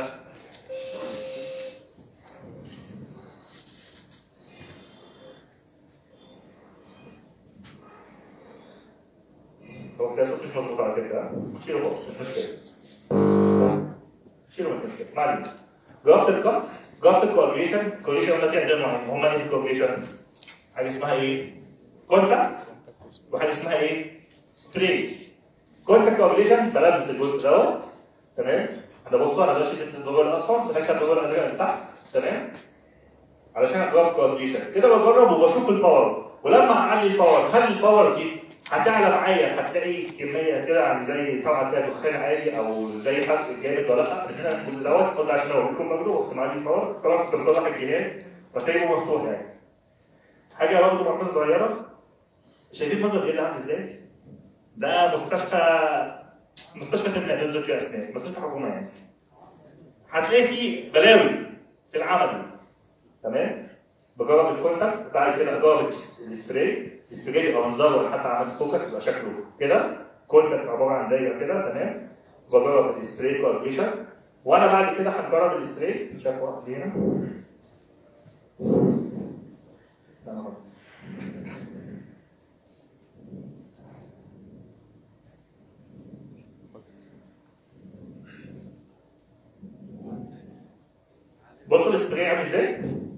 هو كده صوت مش مظبوط على فكره ها؟ شيله خالص مش مشكله شيله مش مشكله ما علينا جربت الكات جربت الكوابليشن الكوابليشن قلنا فيها عندنا نوعين هما ايه في الكوابليشن؟ حاجه اسمها ايه؟ كونتاكت وحاجه اسمها ايه؟ سبراي كونتاكت كوابليشن بلمس الجزء دوت تمام انا بصوا انا دلوقتي شدت الزرار الاصفر دخلت الزرار الازرق اللي تحت تمام علشان اجرب كوابليشن كده بجرب وبشوف الباور ولما اعلي الباور هل الباور دي هتعلى معايا هتلاقي كميه كده يعني زي طبعا كده دخان عالي او زي حرق جامد ولا لا هنا الجزء دوت قلنا عشان هو بيكون مجروح معلي الباور طبعا كنت بصلح الجهاز فسايبه مفتوح يعني حاجه برضه معلومه صغيره شايفين منظر الجهاز عامل ازاي؟ ده مستشفى مستشفى تمرين ذكي اسنان مستشفى حكومه يعني هتلاقي فيه بلاوي في العمل تمام بجرب الكونتاكت بعد كده اجرب السبراي السبراي يبقى منظره حتى عملت فوكس يبقى شكله كده كونتاكت عباره عن دايره كده تمام بجرب السبراي كواليشن وانا بعد كده هنجرب السبراي شايف واحد هنا بصوا السبراي عامل ازاي؟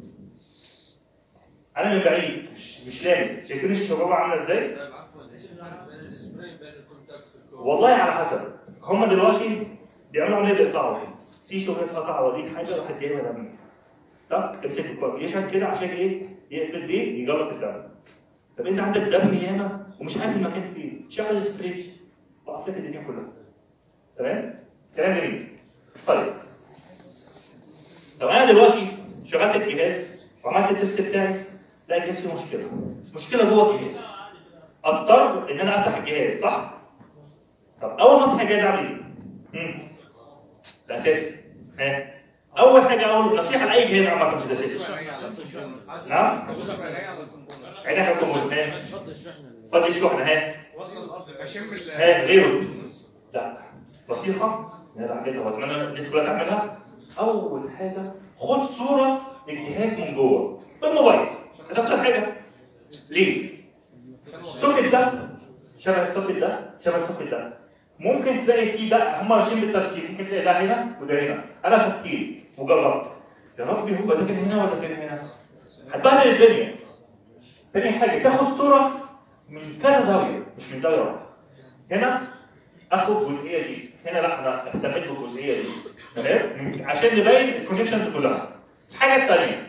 انا من بعيد مش مش لامس شايفين الشراره عامله ازاي؟ طيب عفوا ايش الفرق بين السبراي وبين الكونتاكت؟ والله على حسب هم دلوقتي بيعملوا عمليه بيقطعوا في شغل اتقطع اوريك حاجه راح جايبها دم طب امسك الكوابيشن كده عشان ايه؟ يقفل بيه يجرط الدم طب انت عندك دم ياما ومش عارف المكان فين شغل السبراي وقف لك الدنيا كلها تمام؟ كلام جميل طيب طب انا دلوقتي شغلت الجهاز وعملت التست بتاعي لا الجهاز فيه مشكله مشكله جوه الجهاز اضطر ان انا افتح الجهاز صح؟ طب اول ما افتح الجهاز اعمل ايه؟ مم. ده اساسي ها اول حاجه اول نصيحه لاي جهاز عامه مش ده اساسي نعم عينك على الكمبيوتر ها فضي الشحنه ها اشم ال ها غيره لا نصيحه انا بعملها واتمنى الناس كلها تعملها اول حاجه خد صوره الجهاز من جوه بالموبايل ده اسهل حاجه ليه؟ السوكت ده شبه السوكت ده شبه السوكت ده ممكن تلاقي فيه ده هم ماشيين بالترتيب ممكن تلاقي ده هنا وده هنا انا فكيت وجربت يا ربي هو ده كان هنا ولا كان هنا هتبهدل الدنيا تاني حاجه تاخد صوره من كذا زاويه مش من زاويه واحده هنا اخد الجزئيه دي هنا لا انا اهتميت بالجزئيه دي تمام عشان نبين الكونكشنز كلها الحاجه الثانيه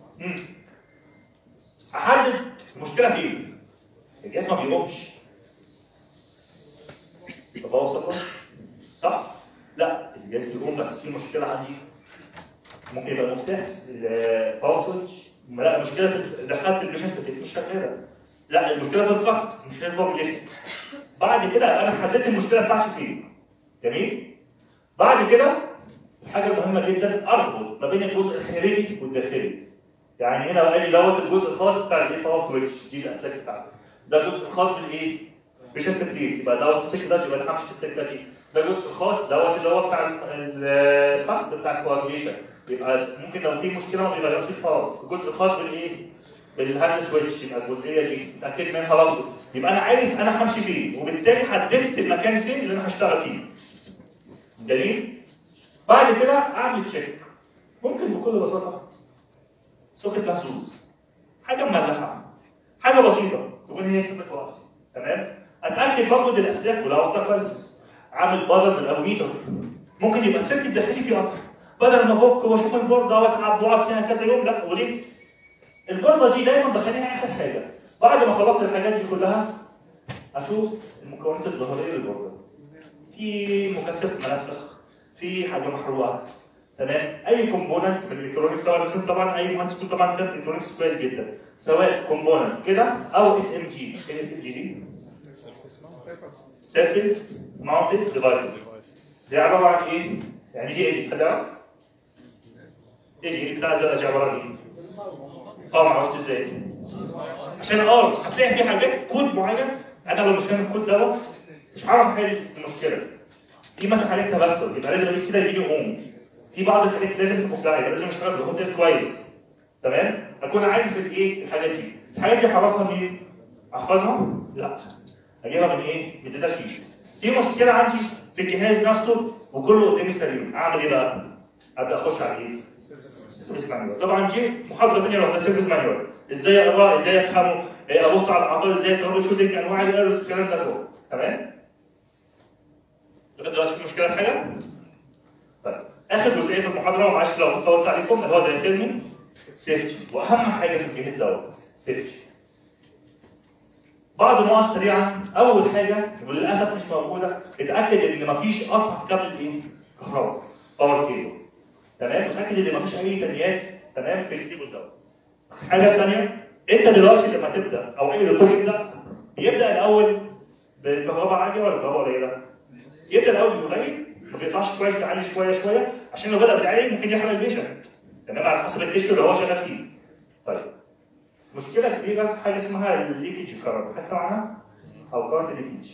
احدد المشكله فين الجهاز ما بيقومش تفاوض صفر صح؟ لا الجهاز بيقوم بس في مشكله عندي ممكن يبقى المفتاح الباور سويتش لا المشكله في دخلت البيشنت في مش شغاله لا المشكله في القط المشكله في البيشنت بعد كده انا حددت المشكله بتاعتي فين جميل بعد كده الحاجه المهمه جدا اربط ما بين الجزء الخارجي والداخلي يعني هنا قال لي دوت الجزء الخاص بتاع الايه باور سويتش دي الاسلاك بتاعته ده الجزء الخاص بالايه؟ بشكل بليت يبقى دوت السلك ده يبقى ده همشي في السلك دي ده جزء خاص دوت اللي هو بتاع الخط بتاع الكواجيشن يبقى ممكن لو في مشكله ما يبقاش فيه باور الجزء الخاص بالايه؟ بالهاند سويتش يبقى الجزئيه دي اتاكد منها برضه يبقى انا عارف انا همشي فين وبالتالي حددت المكان فين اللي انا هشتغل فيه جميل بعد كده اعمل تشيك ممكن بكل بساطه سوكت مهزوز حاجه مملحه حاجه بسيطه تكون هي السبب خلاص تمام اتاكد برضه ان الاسلاك كلها واصله كويس عامل بازل من الافوميتر ممكن يبقى السلك الداخلي فيه قطع بدل ما افك واشوف البورده واتعب واقعد فيها كذا يوم لا وليه؟ البورده دي دايما دخليها اخر حاجه بعد ما خلصت الحاجات دي كلها اشوف المكونات الظاهريه للبورده في مكثف منفخ في حاجه محروقه تمام اي كومبوننت من الالكترونكس طبعا لازم طبعا اي مهندس يكون طبعا فاهم الكترونكس كويس جدا سواء كومبوننت كده او اس ام جي ايه اس ام جي دي؟ سيرفيس ماونتد ديفايسز دي عباره عن ايه؟ يعني دي ايه؟ حد يعرف؟ ايه دي؟ بتاع الزرقاء دي عباره عن ايه؟ اه ما عرفت ازاي؟ عشان اه هتلاقي في حاجات كود معين انا لو مش فاهم الكود دوت مش هعرف احل المشكله في مثلا حاجات تبختر يبقى لازم مش كده يجي يقوم في بعض الحاجات لازم تكون يبقى لازم اشتغل بهوتيل كويس تمام اكون عارف الايه الحاجات دي الحاجات دي اعرفها منين احفظها لا اجيبها من ايه من داتا شيت في مشكله عندي في الجهاز نفسه وكله قدامي سليم اعمل ايه بقى ابدا اخش على ايه سيرفيس مانيوال طبعا دي محاضره ثانيه لو ده سيرفيس مانيوال ازاي اقراه ازاي افهمه إيه ابص على الاعطال ازاي ترابل شوتنج انواع الايرورز الكلام ده كله تمام لغايه دلوقتي في مشكله في حاجه طيب اخر جزئيه في المحاضره ومعلش لو طولت عليكم اللي هو ده ترمي سيفتي واهم حاجه في الجهاز دوت سيفتي بعض النقط سريعا اول حاجه وللاسف مش موجوده اتاكد ان مفيش قطع في كابل ايه؟ كهرباء باور كيبل تمام اتاكد ان مفيش اي تنيات تمام في الكيبل دوت الحاجه الثانيه انت دلوقتي لما تبدا او اي دكتور يبدا بيبدا الاول بكهرباء عاليه ولا كهرباء قليله؟ يبدا الاول قليل ما بيطلعش كويس يعلي شويه شويه عشان لو بدا بالعالي ممكن يحرق البيشنت تمام على حسب التشو اللي هو شغال فيه طيب مشكله كبيره في حاجه اسمها الليكج كارنت حد سمع عنها؟ او كارنت ليكج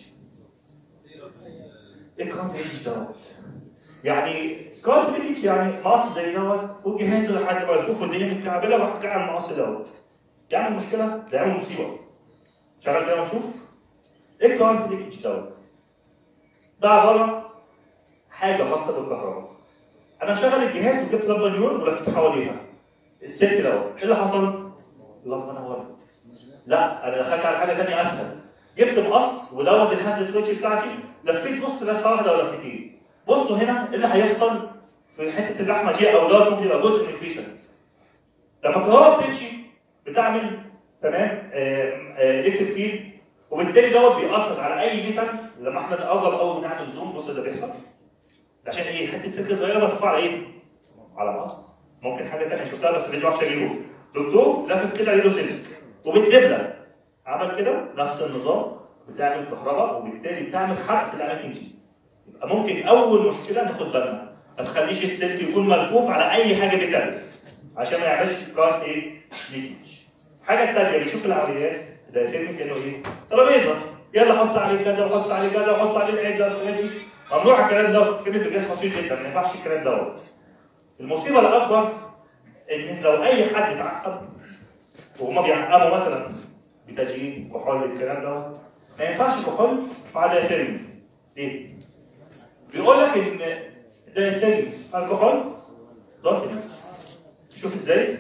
ايه كارنت ليكج دوت؟ يعني كارنت ليكج يعني مقص زي دوت والجهاز اللي حد مرزوق والدنيا متكعبله وحكى على المقص دوت يعمل مشكله ده يعمل مصيبه شغال كده ونشوف ايه كارنت ليكج دوت؟ ده عباره حاجه خاصه بالكهرباء انا مشغل الجهاز وجبت لمبه نيون ولفت حواليها السلك دوت ايه اللي حصل؟ اللمبه نورت لا انا دخلت على حاجه ثانيه اسهل جبت مقص ودوت الهاند سويتش بتاعتي لفيت بص لفه واحده ولا لفتين بصوا هنا ايه اللي هيحصل في حته اللحمه دي او دوت ممكن يبقى جزء من البيشنت لما الكهرباء بتمشي بتعمل تمام الكتريك فيلد وبالتالي دوت بيأثر على اي ميتال لما احنا نقرب اول ما نعمل زوم بص اللي بيحصل عشان ايه حته سلك صغيره مرفوعه على ايه؟ على مقص ممكن حاجه ثانيه شفتها بس الفيديو ما اجيبه دكتور لفف كده عليه سلك وبالدبله عمل كده نفس النظام بتعمل كهرباء وبالتالي بتعمل حرق في الاماكن دي يبقى ممكن اول مشكله ناخد بالنا ما تخليش السلك يكون ملفوف على اي حاجه بتعمل عشان ما يعملش كارت ايه؟ ليكج الحاجه الثانيه بنشوف العمليات ده سيرمي كانه ايه؟ ترابيزه يلا حط عليه كذا وحط عليه كذا وحط عليه العده والحاجات دي ممنوع الكلام ده كلمه الجسم خطير جدا ما ينفعش الكلام دوت المصيبه الاكبر ان لو اي حد اتعقد وهما بيعقموا مثلا بتجهيز كحول الكلام دوت ما ينفعش كحول مع دايترين ليه؟ بيقول لك ان دايترين الكحول داركنس شوف ازاي؟ ايه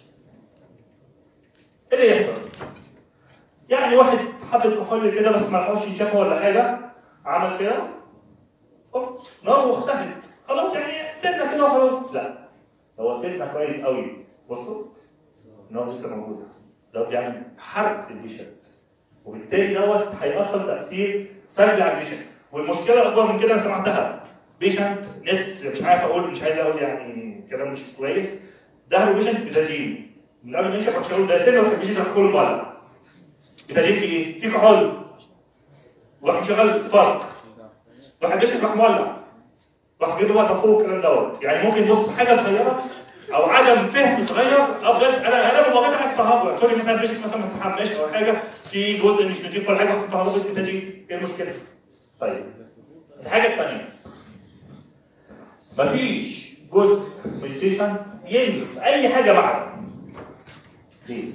اللي يحصل؟ يعني واحد حط كحول كده بس ما لحقش يشافه ولا حاجه عمل كده أوب، نار واختفت خلاص يعني سيبنا كده وخلاص لا هو ركزنا كويس قوي بصوا النار لسه موجوده ده بيعمل حرق للبيشنت وبالتالي دوت هيأثر تأثير سلبي على البيشنت والمشكله الاكبر من كده انا سمعتها بيشنت ناس مش عارف اقول مش عايز اقول يعني كلام مش كويس دهروا بيشنت بتاجين من قبل ما ينشف عشان اقول ده سنه وكان بيشنت كله مولع بتاجين في ايه؟ في كحول واحد مشغل سبارك واحد بيشنت راح مولع راح جايب بقى فوق الكلام دوت يعني ممكن بص حاجه صغيره او عدم فهم صغير اه بجد انا انا من وقتها عايز تهور سوري مثلا بيشنت مثلا ما استحماش او حاجه في جزء مش نضيف ولا حاجه كنت تهور بتاجين ايه المشكله؟ طيب الحاجه الثانيه مفيش جزء من البيشنت يلمس اي حاجه معدن ليه؟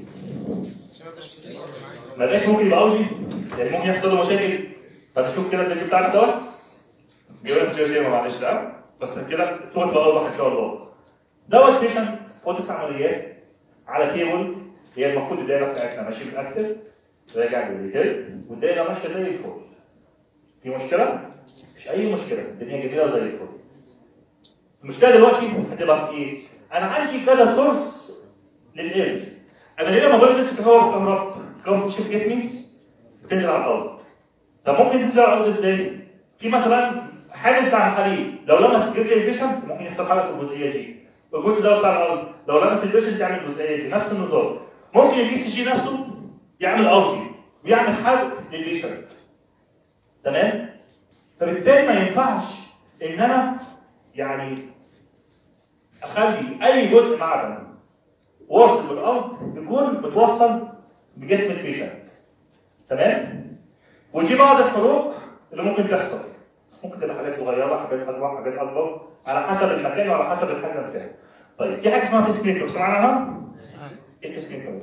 ما بقاش ممكن يبقى اوجي يعني ممكن يحصل له مشاكل طب نشوف كده الفيديو بتاعك دوت بيقول لك زي معلش لا بس كده الصوت بقى واضح ان شاء الله دوت بيشنت اوضه عمليات على تيبل هي المفروض الدايره بتاعتنا ماشيه بالاكتف راجع بالريتيل والدايره ماشيه زي الفل في مشكله؟ مش اي مشكله الدنيا جميله وزي الفل المشكله دلوقتي هتبقى في ايه؟ انا عندي كذا سورس للقلب انا ليه لما بقول لسه هو الكهرباء الكهرباء بتشوف جسمي بتنزل على الارض طب ممكن تنزل على الارض ازاي؟ في مثلا حاجه بتاع الحليب لو لمس جلد البيشنت ممكن يحصل حاجه في الجزئيه دي الجزء ده بتاع الارض لو لمس البيشنت يعمل الجزئيه دي نفس النظام ممكن الاي سي جي نفسه يعمل اوجي ويعمل حرق للبيشنت تمام؟ فبالتالي ما ينفعش ان انا يعني اخلي اي جزء معدن واصل بالارض يكون متوصل بجسم البيشنت تمام؟ ودي بعض الحروق اللي ممكن تحصل ممكن تبقى حاجات صغيره حاجات اكبر حاجات اكبر على حسب المكان وعلى حسب الحاجه نفسها طيب في حاجه اسمها بيس ميكر سمعنا عنها؟ ايه البيس ميكر؟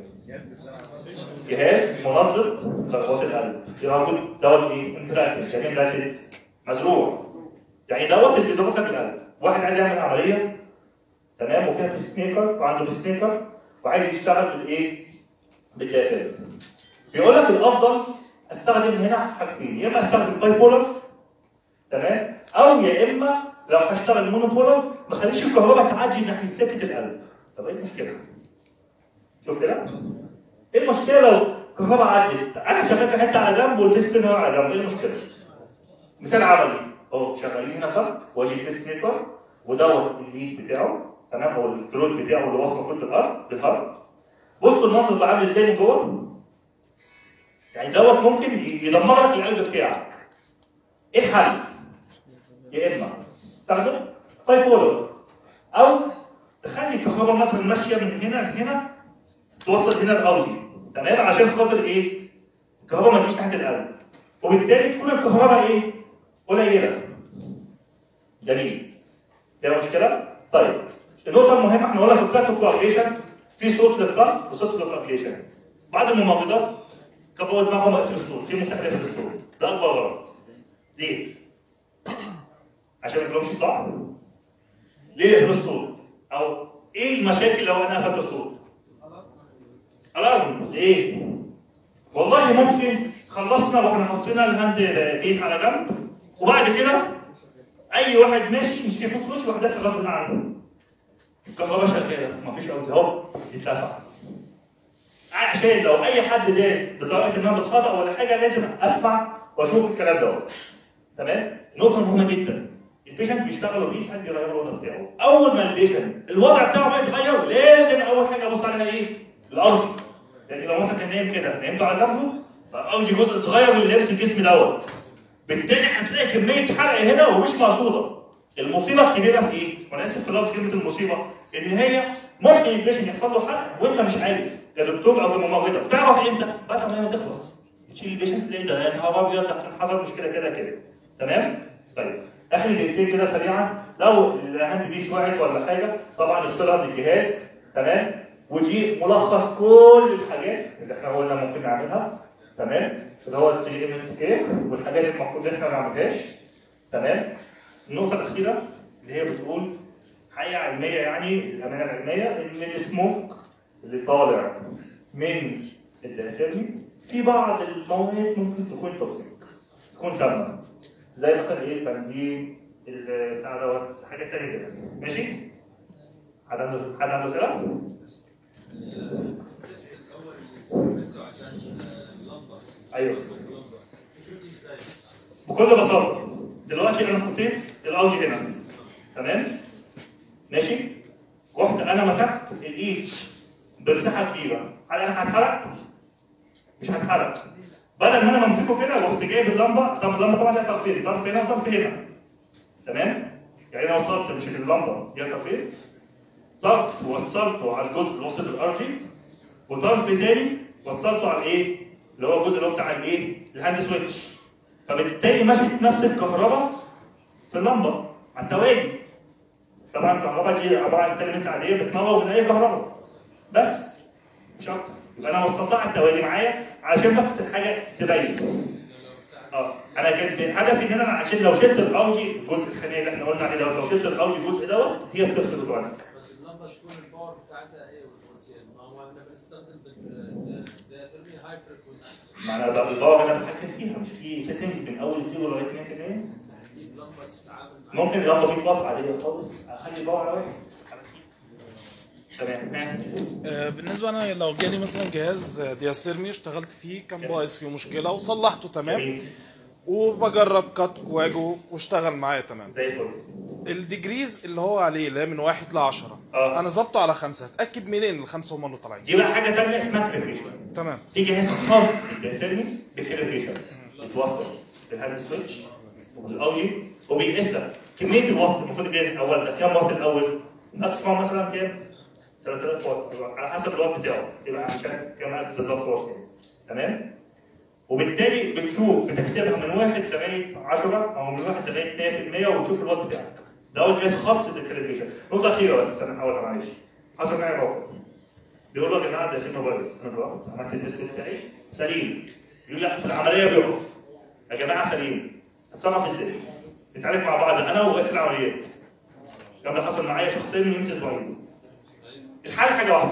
جهاز منظم ضربات القلب يبقى موجود دوت ايه؟ انتراكتيف يعني انتراكتيف مزروع يعني دوت اللي بيظبط لك القلب واحد عايز يعمل عمليه تمام وفيها بيس ميكر وعنده بيس ميكر وعايز يشتغل بالايه؟ بالداخل بيقول لك الافضل استخدم هنا حاجتين يا اما استخدم باي بولر تمام او يا اما لو هشتغل مونو بولر ما اخليش الكهرباء تعدي ناحيه سكه القلب طب ايه المشكله؟ شوف كده ايه المشكله لو الكهرباء عدت انا شغال في حته على جنب والديسك هنا على جنب ايه المشكله؟ مثال عملي اهو شغالين هنا خط واجي الديسك ميكر ودوت الليد بتاعه تمام او الكلود بتاعه اللي واصل المفروض بالارض بالهارد بصوا المنظر ده عامل ازاي من جوه يعني دوت ممكن يدمر لك القلب بتاعك ايه الحل؟ يا اما تستخدم باي بولر او تخلي الكهرباء مثلا ماشيه من هنا لهنا توصل هنا الاوجي تمام عشان خاطر ايه؟ الكهرباء ما تجيش تحت القلب وبالتالي تكون الكهرباء ايه؟ قليله جميل فيها مشكله؟ طيب النقطه المهمه احنا قلنا في الكات كوابليشن في صوت للكات وصوت للكوابليشن بعض الممرضات كبروا دماغهم وقفل الصوت في مفتاح يقفل الصوت ده اكبر غلط ليه؟ عشان ما يجيلهمش صداع ليه يقفلوا الصوت؟ او ايه المشاكل لو انا قفلت الصوت؟ الارم ليه؟ والله ممكن خلصنا واحنا حطينا الهاند بيس على جنب وبعد كده اي واحد ماشي مش في فوت سويتش واحد داس غصب عنه الكهرباء شغاله مفيش اوت اهو اتلسع عشان لو اي حد داس بطريقه ما بالخطا ولا حاجه لازم اسمع واشوف الكلام ده تمام نقطه مهمه جدا البيشنت بيشتغل وبيقيس حد يغير الوضع بتاعه اول ما البيشنت الوضع بتاعه ما يتغير لازم اول حاجه ابص عليها ايه؟ الارجي يعني لو مثلا كان نايم كده نايمته على جنبه فالارجي جزء صغير من اللي لابس الجسم دوت بالتالي هتلاقي كميه حرق هنا ومش مقصوده المصيبه الكبيره في ايه؟ وانا اسف في لفظ كلمه المصيبه ان هي ممكن البيشنت يحصل له حرق وانت مش عارف كدكتور او كممرضه تعرف امتى؟ بعد ما هي تخلص تشيل البيشنت تلاقي ده يا نهار ابيض ده كان حصل مشكله كده كده تمام؟ طيب اخر دقيقتين كده سريعا لو الهاند بيس وقعت ولا حاجه طبعا افصلها من الجهاز تمام ودي ملخص كل الحاجات اللي احنا قلنا ممكن نعملها تمام اللي هو السي ام كير والحاجات اللي المفروض احنا ما نعملهاش تمام النقطه الاخيره اللي هي بتقول حقيقه علميه يعني الامانه العلميه ان السموك اللي طالع من الداخلي في بعض المواد ممكن تكون توكسيك تكون سامه زي مثلا ايه البنزين ال- بتاع دوت حاجات تانية كده ماشي؟ حد عنده حد عنده اسئله؟ ايوه بكل بساطه دلوقتي انا حطيت الاوجي هنا تمام؟ ماشي؟ رحت انا مسحت الايد بمساحه كبيره هل انا هتحرق؟ مش هتحرق بدل ما انا بمسكه كده رحت جايب اللمبه طب اللمبه طبعا ليها طرفين طرف هنا وطرف هنا تمام؟ يعني انا وصلت مش اللمبه ليها طرفين طرف وصلته على الجزء اللي وصل الارضي وطرف تاني وصلته على الايه؟ اللي هو الجزء اللي هو بتاع الايه؟ الهاند سويتش فبالتالي مشت نفس الكهرباء في اللمبه على التوالي طبعا الكهرباء دي عباره عن فيلمنت عاديه بتنور من اي كهرباء بس مش اكتر يبقى انا وصلتها على التوالي معايا عشان بس حاجه تبين اه انا كان هدفي ان انا عشان لو شلت الاوجي الجزء الخانيه اللي احنا قلنا عليه دوت لو شلت الاوجي الجزء دوت هي بتفصل اوتوماتيك بس اللمبه شكون الباور بتاعتها ايه والفولتين ما هو احنا بنستخدم بالدياترمي هاي فريكونسي ما انا بقى الباور انا بتحكم فيها مش في سيتنج من اول زيرو لغايه 100% هتجيب لمبه تتعامل مع ممكن يلا بيك بطل عاديه خالص اخلي الباور على واحد تمام ها آه، بالنسبه انا لو جالي مثلا جهاز دياسيرمي اشتغلت فيه كان بايظ فيه مشكله وصلحته تمام جميل وبجرب كات كواجو واشتغل معايا تمام زي الفل الديجريز اللي هو عليه اللي هي من واحد ل 10 آه. انا ظبطه على خمسه اتاكد منين الخمسه هم اللي طالعين دي بقى حاجه ثانيه اسمها كاليبريشن تمام في جهاز خاص بالترمي بالكاليبريشن بيتوصل بالهاند سويتش والاوجي وبيقيس لك كميه الوات المفروض جاي الاول ده كام وات الاول؟ ماكسيموم مثلا كام؟ 3000 وات على حسب الوات بتاعه يبقى عشان كام الف بالظبط وات تمام؟ وبالتالي بتشوف بتحسبها من واحد لغايه 10 او من واحد لغايه 100% وتشوف الوات بتاعك ده اول جهاز خاص بالكاليبريشن نقطه اخيره بس انا هحاولها معلش حصل معايا موقف بيقول لك يا جماعه ده سيما فيروس انا رحت عملت التست بتاعي سليم يقول لك في العمليه بيقف يا جماعه سليم اتصرف ازاي؟ نتعالج مع بعض انا ورئيس العمليات الكلام ده حصل معايا شخصيا من يوم اسبوعين الحل حاجه واحده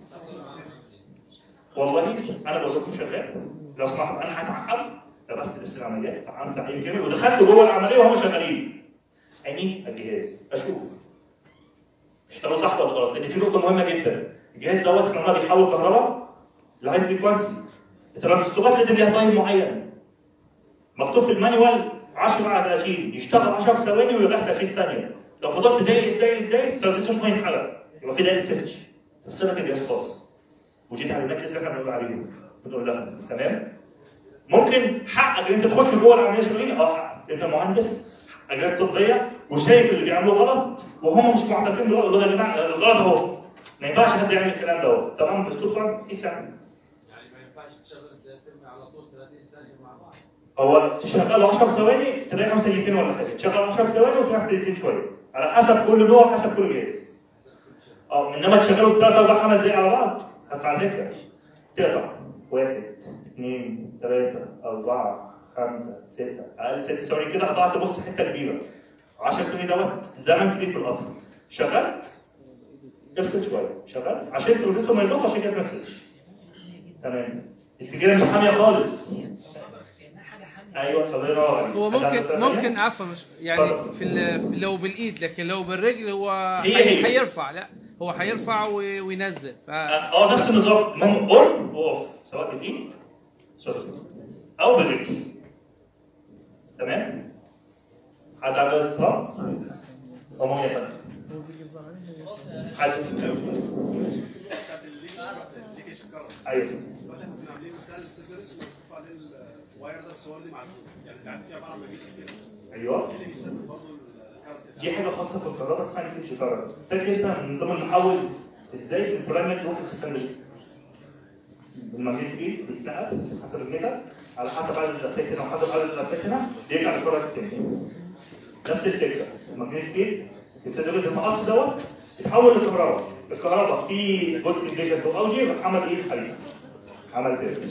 والله انا بقول لكم شغال لو سمحت انا هتعقم لبست لبس العمليات اتعقمت تعقيم كامل ودخلت جوه العمليه وهم شغالين عيني على الجهاز اشوف اشتغلوا صح ولا غلط لان في نقطه مهمه جدا الجهاز دوت احنا قلنا بيحول كهرباء لهاي فريكوانسي الترانزستورات لازم ليها تايم معين مكتوب في المانيوال 10 على 30 يشتغل 10 ثواني ويريح 30 ثانيه لو فضلت دايس دايس دايس الترانزستور هيتحرق يبقى في دايس سيرش تفصلك الجهاز خالص ودي تعليمات لازم احنا بنقول عليهم بنقول لها تمام ممكن حقك ان انت تخش جوه العمليه شغالين اه حقك. انت مهندس اجهزه طبيه وشايف اللي بيعملوه غلط وهم مش معترفين بالغلط يقول يا جماعه الغلط اهو ما ينفعش حد يعمل الكلام ده تمام بس طبعا قيس يعني يعني ما ينفعش تشغل الدياترمي على طول 30 ثانيه مع بعض هو تشغله 10 ثواني تلاقيهم ثانيتين ولا حاجه تشغل 10 ثواني وتروح ثانيتين شويه على حسب كل نوع حسب كل جهاز اه انما تشغله ثلاث اربع خمس دقايق على بعض اصل على فكره تقطع واحد اثنين ثلاثه اربعه خمسه سته اقل ست ثواني كده قطعت بص حته كبيره 10 ثواني دوت زمن كبير في القطع شغلت افصل شويه شغال عشان الترانزستور ما يضغطش عشان الجهاز ما يفصلش تمام السجاير مش حاميه خالص كانها حاجه حاميه ايوه الله ينور عليك هو حد عنده ممكن سؤال تاني؟ ممكن عفوا مش يعني اتفضل. في ال- لو بالايد لكن لو بالرجل هو هي حي- هي. حيرفع لا هو هيرفع وي- وينزل ف اه نفس النظام المهم اون واوف سواء بالايد سوري او بالرجل تمام حد عنده استفسار؟ او مهم يا فندم حد ايوه دلوقتي احنا كنا عاملين مثال سيزرس ومكتوب عليه الواير ده الصور دي معزول يعني قاعد فيها بعض مجال كتير بس ايوه ايه اللي بيسبب برضه الكارت دي حاجه خاصه في الكهرباء اسمها نتيجه الكهرباء فاكر انت نظام المحول ازاي البرايمر يروح للسكندري الماجنتيك فيلد بيتنقل حسب الميتا على حسب عدد الافكت هنا وحسب عدد الافكت هنا بيرجع للكهرباء التاني نفس الفكره الماجنتيك فيلد يبتدي جزء المقص دوت يتحول لكهرباء الكهرباء في جزء ديفيجن تو اوجي راح عمل ايه الحديد عمل كده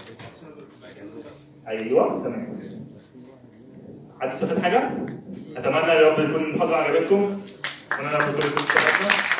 ايوه تمام حد استفاد حاجه؟ اتمنى يا رب يكون المحاضره عجبتكم وانا نعمل كل اللي